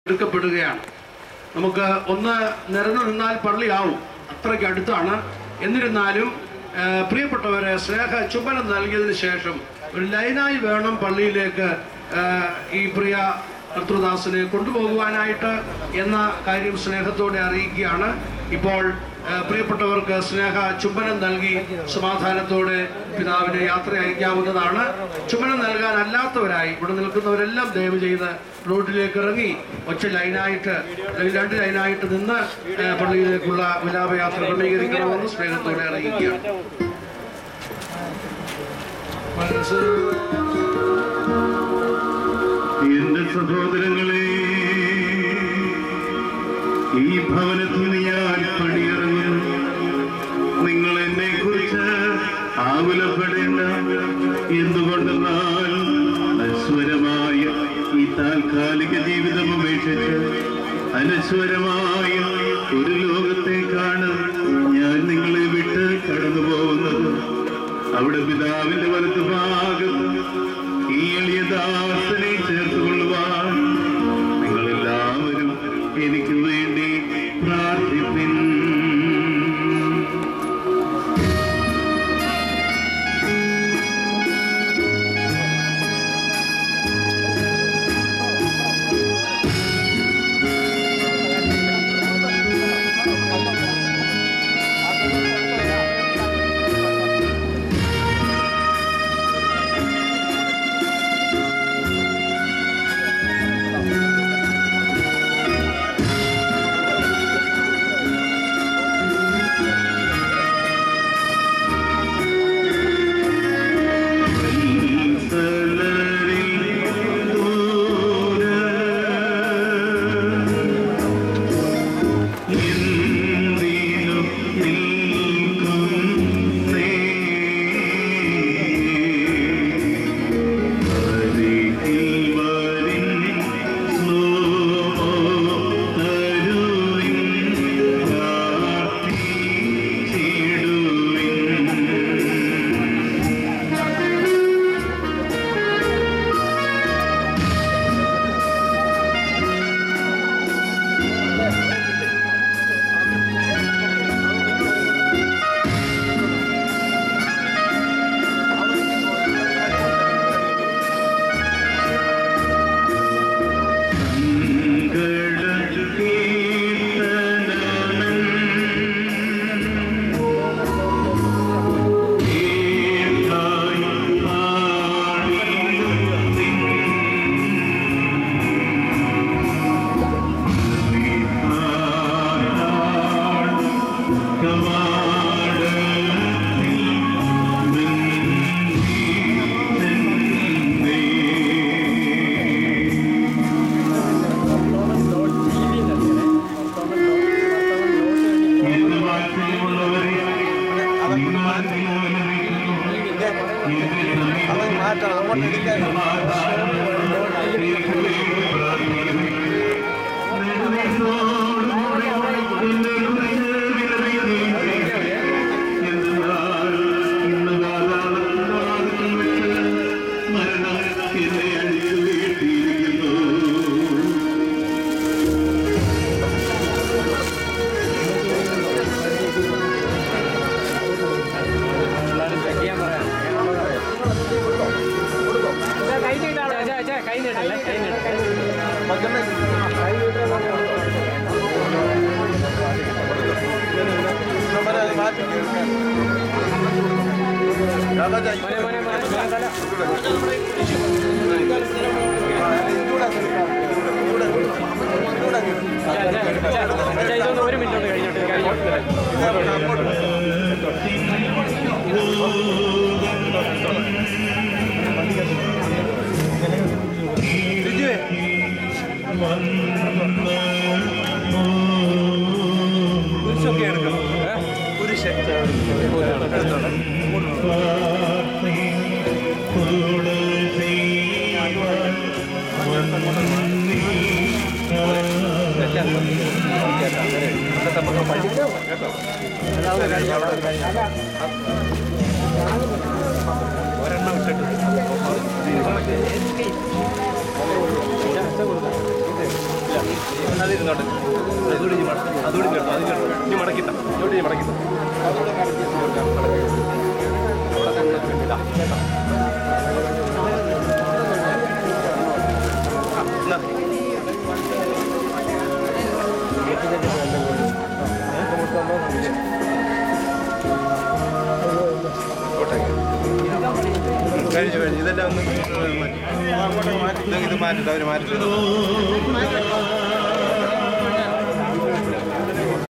എടുക്കപ്പെടുകയാണ് നമുക്ക് ഒന്ന് നിരന്നു നിന്നാൽ പള്ളിയാവും അത്രയ്ക്ക് അടുത്താണ് എന്നിരുന്നാലും ആ, പ്രിയപ്പെട്ടവരെ സ്നേഹ ചുംബനം നൽകിയതിന് ശേഷം ഒരു ലൈനായി വേണം പള്ളിയിലേക്ക് ആ, ഈ പ്രിയ കർത്തൃദാസിനെ കൊണ്ടുപോകുവാനായിട്ട് എന്ന കാര്യം സ്നേഹത്തോടെ അറിയിക്കുകയാണ് ഇപ്പോൾ ആ, പ്രിയപ്പെട്ടവർക്ക് സ്നേഹ ചുംബനം നൽകി സമാധാനത്തോടെ പിതാവിനെ യാത്ര അയക്കാവുന്നതാണ് ചുംബനം നൽകാൻ അല്ലാത്തവരായി ഇവിടെ നിൽക്കുന്നവരെല്ലാം ദയവ് ചെയ്ത് റോഡിലേക്ക് ഇറങ്ങി ഒറ്റ ലൈനായിട്ട് അല്ലെങ്കിൽ രണ്ട് ലൈനായിട്ട് നിന്ന് ആ, പള്ളിയിലേക്കുള്ള വിലാപയാത്ര ക്രമീകരിക്കണമെന്ന് സ്നേഹത്തോടെ അറിയിക്കുകയാണ് എന്റെ സഹോദരങ്ങളെ ഈ ഭവനത്തിൽ നിന്ന് ഞാൻ പണിയിറങ്ങുന്നു നിങ്ങൾ എന്നെ കുറിച്ച് ആകുലപ്പെടേണ്ട എന്തുകൊണ്ടെന്നാൽ അശ്വരമായ ഈ താൽക്കാലിക ജീവിതം ഉപേക്ഷിച്ച് അനശ്വരമായ ഒരു ലോകത്തേക്കാണ് ഞാൻ നിങ്ങളെ വിട്ട് കടന്നു പോകുന്നത് അവിടെ പിതാവിന്റെ വലത്ത് ഭാഗത്ത് ഈ എളിയ ദാസനെ ചേർത്തുകൊള്ളുവാൻ നിങ്ങളെല്ലാവരും എനിക്ക് വേണ്ടി പ്രാർത്ഥിപ്പിൻ മരണം എന്നെ അടിച്ചു വീട്ടിയിരിക്കുന്നു കൈ നീട്ടാണ് കൈ നീട്ടല്ലേ കൈ നീട്ടല്ലേ മോനെ മോനെ മോനെ തല അച്ഛാ ഇതൊന്ന് ഒരു മിനിറ്റ് കൊണ്ട് കഴിഞ്ഞോട്ട് കഴിഞ്ഞോട്ട് കുരിശൊക്കെ എടുക്കണം കുരിശ് നമുക്ക് പഠിക്കാം കേട്ടോ ഒരെണ്ണം ഇട്ടിട്ട് അതിരുന്നോട്ടെ അതുകൂടി ഇനി മടക്കി അതുകൂടി കേട്ടോ അത് കേട്ടോ ഇനി മടക്കിത്ത ഇങ്ങോട്ട് ഇനി മടക്കിത്ത അവിടെ തന്നെ ഇതാ കേട്ടോ ആ, എന്നാ. കോട്ടയ്ക്ക്. കഴിഞ്ഞു കഴിഞ്ഞു ഇതെല്ലാം ഒന്ന് മാറ്റി ഇത് മാറ്റിട്ട് അവർ മാറ്റിട്ട്